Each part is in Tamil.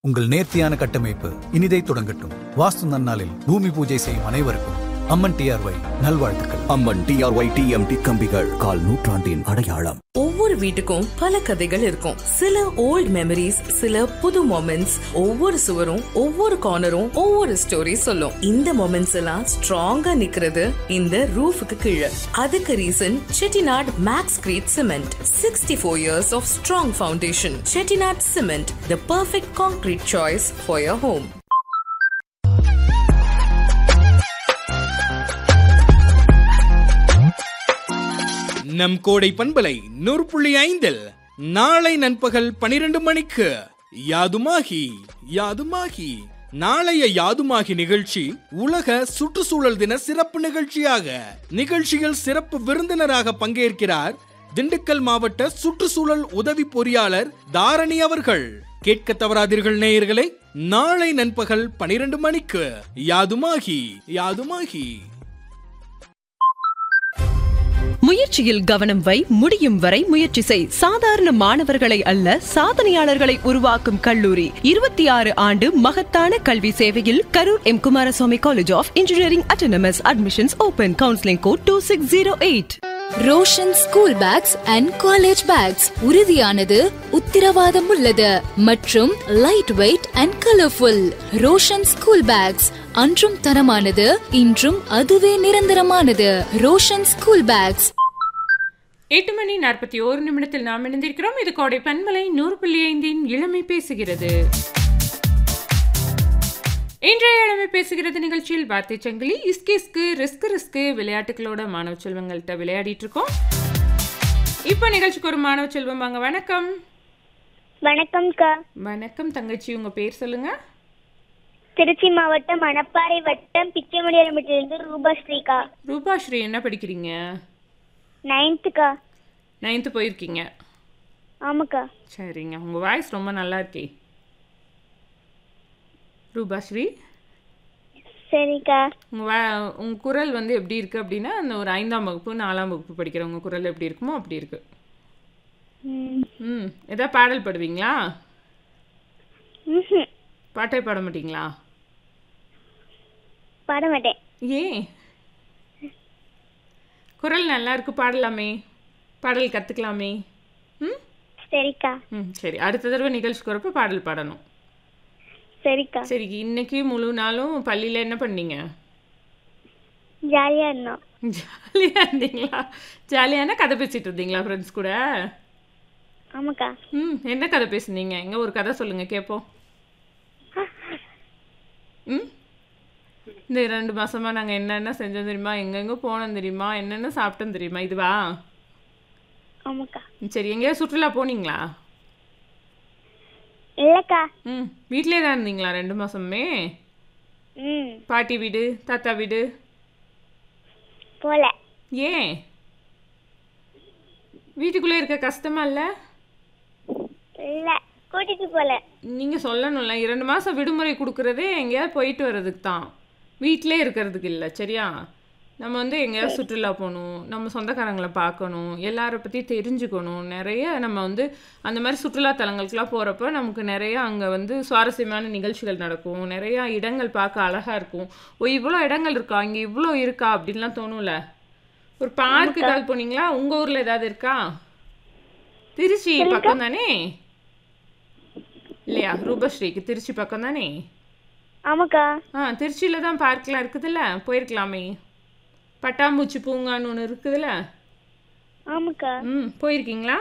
உங்கள் நேர்த்தியான கட்டமைப்பு இனிதை தொடங்கட்டும் வாஸ்து நன்னாளில் பூமி பூஜை செய்யும் அனைவருக்கும் அம்மன் டிஆர்ஒய் நல்வாழ்த்துக்கள் அம்மன் டிஆர்ஒய் டிஎம்டி கம்பிகள் கால் நூற்றாண்டின் அடையாளம் ஒவ்வொரு வீட்டுக்கும் பல கதைகள் இருக்கும் சில ஓல்ட் மெமரிஸ் சில புது மொமெண்ட்ஸ் ஒவ்வொரு சுவரும் ஒவ்வொரு கார்னரும் ஒவ்வொரு ஸ்டோரி சொல்லும் இந்த மொமெண்ட்ஸ் எல்லாம் ஸ்ட்ராங்கா நிக்கிறது இந்த ரூஃபுக்கு கீழே அதுக்கு reason Chettinad maxcrete cement sixty four years of strong foundation Chettinad cement the perfect concrete choice for your home நம் கோடை பண்பலை நூறு புள்ளி ஐந்தில் நாளை நண்பகல் பனிரெண்டு மணிக்கு யாதுமாகி யாதுமாகி நாளைய யாதுமாகி நிகழ்ச்சி உலக சுற்றுச்சூழல் தின சிறப்பு நிகழ்ச்சியாக நிகழ்ச்சியில் சிறப்பு விருந்தினராக பங்கேற்கிறார் திண்டுக்கல் மாவட்ட சுற்றுச்சூழல் உதவி பொறியாளர் தாரணி அவர்கள் கேட்க தவறாதீர்கள் நேயர்களே நாளை நண்பகல் பனிரெண்டு மணிக்கு யாதுமாகி யாதுமாகி முயற்சியில் கவனம் வை முடியும் வரை முயற்சி செய் சாதாரண மாணவர்களை அல்ல சாதனையாளர்களை உருவாக்கும் கல்லூரி இருபத்தி ஆறு ஆண்டு மகத்தான கல்வி சேவையில் Karur M Kumaraswamy college of engineering autonomous admissions open counselling code two six zero eight Roshan school bags and college bags உறுதியானது உத்திரவாதம் உள்ளது மற்றும் light weight and colourful Roshan school bags அன்றும் தரமானது இன்றும் அதுவே நிரந்தரமானது ரோஷன் ஸ்கூல் பேக்ஸ் எட்டு மணி நாற்பத்தி ஓரு நிமிடத்தில் நாம் இணைந்திருக்கிறோம் இது கோடை பன்மலை நூறு புள்ளி ஐந்தின் இளமை பேசுகிறது இன்றைய இளமை பேசுகிறது நிகழ்ச்சியில் வார்த்தை சங்கிலி இஸ்கிஸ்கு ரிஸ்க் ரிஸ்க் விளையாட்டுகளோட மாணவ செல்வங்கள்ட்ட விளையாடிட்டு இருக்கோம் இப்போ நிகழ்ச்சிக்கு ஒரு மாணவ செல்வம் வாங்க வணக்கம் வணக்கம்க்கா வணக்கம் தங்கச்சி உங்க பேர் சொல்லுங்க திருச்சி மாவட்டம் மணப்பாறை வட்டம் பிச்சைமணியிலிருந்து ரூபாஸ்ரீக்கா ரூபாஸ்ரீ என்ன படிக்கிறீங்க நைன்த்துக்கா நைன்த்து போயிருக்கீங்க ஆமாக்கா சரிங்க உங்க வாய்ஸ் ரொம்ப நல்லா இருக்கே ரூபாஸ்ரீ சரிக்கா உங்க வா- உங்க குரல் வந்து எப்படி இருக்கு அப்படின்னா அந்த ஒரு ஐந்தாம் வகுப்பு நாலாம் வகுப்பு படிக்கிறவங்க குரல் எப்படி இருக்குமோ அப்படி இருக்கு ம் ம் ஏதாவது பாடல் பாடுவீங்களா ம்ஹும். பாட்டே பாட மாட்டீங்களா பாட மாட்டேன் ஏன் குரல் நல்லா இருக்கு பாடலாமே பாடல் கற்றுக்கலாமே ம் சரிக்கா ம் சரி அடுத்த தடவை நிகழ்ச்சிக்கு வரப்போ பாடல் பாடணும் சரிக்கா சரி இன்னைக்கு முழு நாளும் பள்ளியில் என்ன பண்ணீங்க ஜாலியா இருந்தோம் ஜாலியாக இருந்தீங்களா ஜாலியான கதை பேசிட்டு இருந்தீங்களா ஃப்ரெண்ட்ஸ் கூட ஆமாக்கா ம் என்ன கதை பேசுனீங்க எங்க ஒரு கதை சொல்லுங்க கேட்போம் ம் இந்த ரெண்டு மாசமா நாங்க என்னென்ன செஞ்சோம் தெரியுமா எங்கெங்க போனோம் தெரியுமா என்னென்ன சாப்பிட்டோம் தெரியுமா இதுவா ஆமாக்கா ம், சரி எங்கேயாவது சுற்றுலா போனீங்களா இல்லக்கா ம் வீட்டிலே தான் இருந்தீங்களா ரெண்டு மாசமே ம் பாட்டி வீடு தாத்தா வீடு போல ஏன் வீட்டுக்குள்ளே இருக்க கஷ்டமா இல்லை இல்ல கூட்டிட்டு போல நீங்கள் சொல்லணும்ல இரண்டு மாதம் விடுமுறை கொடுக்குறதே எங்கேயாவது போயிட்டு வர்றதுக்கு தான் வீட்டிலே இருக்கிறதுக்கு இல்லை சரியா நம்ம வந்து எங்கேயாவது சுற்றுலா போகணும் நம்ம சொந்தக்காரங்களை பார்க்கணும் எல்லாரை பற்றி தெரிஞ்சுக்கணும் நிறைய நம்ம வந்து அந்த மாதிரி சுற்றுலா தலங்களுக்கெல்லாம் போகிறப்ப நமக்கு நிறைய அங்கே வந்து சுவாரஸ்யமான நிகழ்ச்சிகள் நடக்கும் நிறையா இடங்கள் பார்க்க அழகாக இருக்கும் ஓ இவ்வளோ இடங்கள் இருக்கா இங்கே இவ்வளோ இருக்கா அப்படின்லாம் தோணும்ல ஒரு பார்க்கு ஏதாவது போனீங்களா உங்கள் ஊரில் ஏதாவது இருக்கா திருச்சி பக்கம் தானே இல்லையா ரூபஸ்ரீக்கு திருச்சி பக்கம் தானே ஆமாக்கா ஆ திருச்சியில் தான் பார்க்லாம் இருக்குதுல்ல போயிருக்கலாமே பட்டாம்பூச்சி பூங்கான்னு ஒன்று இருக்குதுல்ல ஆமாக்கா ம் போயிருக்கீங்களா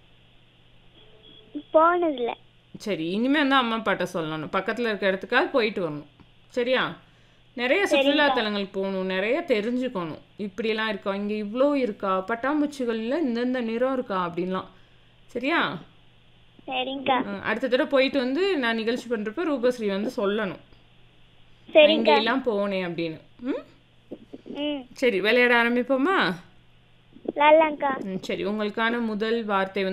போனதில்ல சரி இனிமேல் தான் அம்மா அப்பாட்ட சொல்லணும் பக்கத்தில் இருக்க இடத்துக்காவது போயிட்டு வரணும் சரியா நிறைய சுற்றுலா தலங்களுக்கு போகணும் நிறைய தெரிஞ்சுக்கணும் இப்படியெல்லாம் இருக்கா இங்கே இவ்வளோ இருக்கா பட்டாம்பூச்சிகளில் இந்தந்த நிறம் இருக்கா அப்படின்லாம் சரியா சரிங்கக்கா ஆ, அடுத்த தடவை போயிட்டு வந்து நான் நிகழ்ச்சி பண்ணுறப்ப ரூபஸ்ரீ வந்து சொல்லணும் சரிங்கக்கா இங்கெல்லாம் போனேன் அப்படின்னு ம் ம் சரி விளையாட ஆரம்பிப்போமா லல்லாங்க்கா ம், சரி உங்களுக்கான முதல் வார்த்தை வந்து